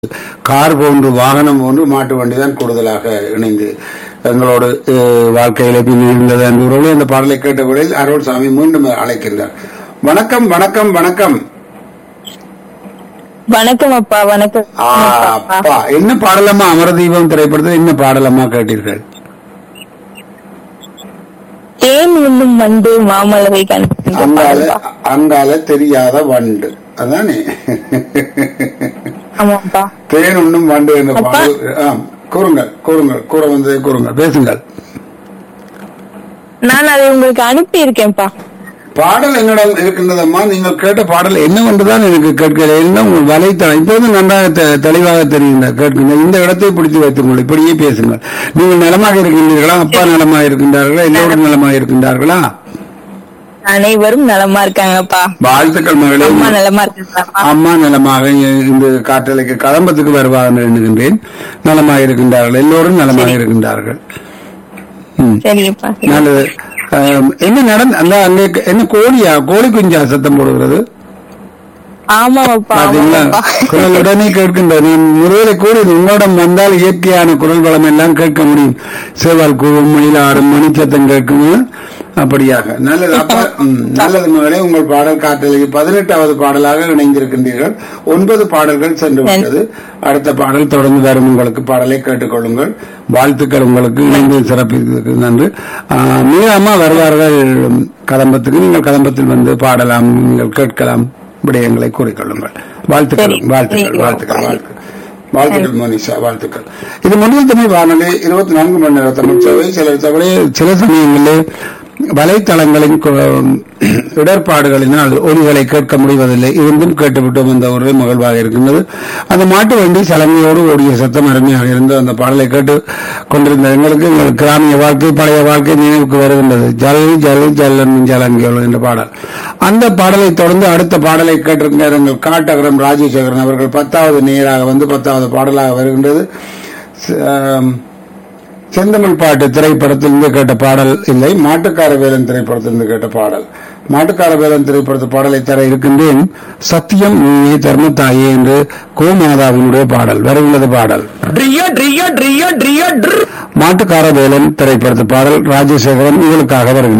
Car போன்று வாகனம் போன்று மாட்டு வண்டி தான் கூடுதலாக இணைந்து எங்களோடு அஹ், வாழ்க்கையில பின் இருந்தது என்பவர்களே அந்த பாடலை கேட்ட வேளையில் அருள்சாமி மீண்டும் அழைக்கின்றார் வணக்கம் வணக்கம் வணக்கம் வணக்கம் அப்பா வணக்கம் ஆ, அப்பா. அப்பா என்ன பாடலம்மா அமரதீபம் திரைப்படத்தில் என்ன பாடலம்மா கேட்டீர்கள் தேன் உண்ணும் வண்டு மாமலரை கண்டு அங்கால அங்கால தெரியாத வண்டு அதானே ஆமாப்பா தேன் உண்ணும் வண்டு என்ற அப்பா. பாடல் ஆம், கூறுங்கள் கூறுங்கள் கூற வந்ததை கூறுங்கள் பேசுங்கள் நான் அதை உங்களுக்கு அனுப்பி இருக்கேன்ப்பா பாடல் என்னிடம் இருக்கின்றதம்மா நீங்கள் கேட்ட பாடல் என்னவென்றுதான் எனக்கு கேட்கல என்ன உங்கள் வலைத்தளம் இப்போது நன்றாக தெ- தெளிவாக தெரியுங்க கேட்குங்க இந்த இடத்தை பிடித்து வைத்துக்கொள் இப்படியே பேசுங்கள் நீங்கள் நலமாக இருக்கின்றீர்களா அப்பா நலமாக இருக்கின்றார்களா எல்லோரும் நலமாக இருக்கின்றார்களா அனைவரும் நலமா இருக்காங்கப்பா வாழ்த்துக்கள் மகளே அம்மா நலமா இருக்காங்கப்பா அம்மா நலமாக இந்த காற்றலைக்கு கதம்பத்துக்கு வருவார்கள் எண்ணுகின்றேன் நலமாக இருக்கின்றார்கள் எல்லோரும் நலமாக இருக்கின்றார்கள் ம். சரிப்பா சரி. நல்லது ஆம், என்ன நடந்த அந்த அங்கே என்ன கோழியா கோழி குஞ்சா சத்தம் போடுகிறது ஆமாப்பா பாத்தீங்களா ஆமாப்பா குரல் உடனே கேட்கின்றது நான் முதலில் கூறியது உங்களிடம் வந்தால் இயற்கையான குரல் வளம் எல்லாம் கேட்க முடியும் சேவல் கூவும் மயிலாடும் மணிச்சத்தம் கேட்கும் அப்படியாக நல்லது அப்ப ம், நல்லது மகளே உங்கள் பாடல் காற்றலைக்கு பதினெட்டாவது பாடலாக இணைந்திருக்கின்றீர்கள் ஒன்பது பாடல்கள் சென்று விட்டது அடுத்த பாடல் தொடர்ந்து வரும் உங்களுக்கு பாடலை கேட்டுக்கொள்ளுங்கள் வாழ்த்துக்கள் உங்களுக்கு இணைந்து சிறப்பிற்கு நன்று ஆ, மீராமா வருவார்கள் கதம்பத்துக்கு நீங்கள் கதம்பத்தில் வந்து பாடலாம் நீங்கள் கேட்கலாம் விடயங்களை கூறிக்கொள்ளுங்கள் வாழ்த்துக்கள் சரி. வாழ்த்துக்கள் சரி. வாழ்த்துக்கள் வாழ்த்துக்கள் வாழ்த்துக்கள் மோனிஷா வாழ்த்துக்கள் இது முதல் தமிழ் வானொலி இருபத்தி நான்கு மணி நேர தமிழ் சேவை சில தவறை சில சமயங்களில் வலைத்தளங்களின் கு- இடர்பாடுகளினால் ஒலிகளை கேட்க முடிவதில்லை இருந்தும் கேட்டுவிட்டோம் என்ற ஒரு மகிழ்வாக இருக்கின்றது அந்த மாட்டு வண்டி சலங்கையோடு ஓடிய சத்தம் அருமையாக இருந்து அந்த பாடலை கேட்டு கொண்டிருந்த எங்களுக்கு எங்கள் கிராமிய வாழ்க்கை பழைய வாழ்க்கை நினைவுக்கு வருகின்றது ஜல் ஜல் ஜல்லன் ஜலங்கியோள் என்ற பாடல் அந்த பாடலை தொடர்ந்து அடுத்த பாடலை கேட்டிருக்கின்ற எங்கள் காட்டகரம் ராஜசேகரன் அவர்கள் பத்தாவது நேராக வந்து பத்தாவது பாடலாக வருகின்றது ச- ஆம், செந்தமிழ் பாட்டு திரைப்படத்திலிருந்து கேட்ட பாடல் இல்லை மாட்டுக்கார வேலன் திரைப்படத்திலிருந்து கேட்ட பாடல் மாட்டுக்கார வேலன் திரைப்படத்து பாடலை தர இருக்கின்றேன் சத்தியம் நீயே தர்மத்தாயே என்று கோமாதாவினுடைய பாடல் வருகிறது பாடல் ட்ரியோ ட்ரியோ ட்ரியோ ட்ரியோ ட்ரு மாட்டுக்கார வேலன் திரைப்படத்து பாடல் ராஜசேகரன் இவளுக்காக வருகின்றது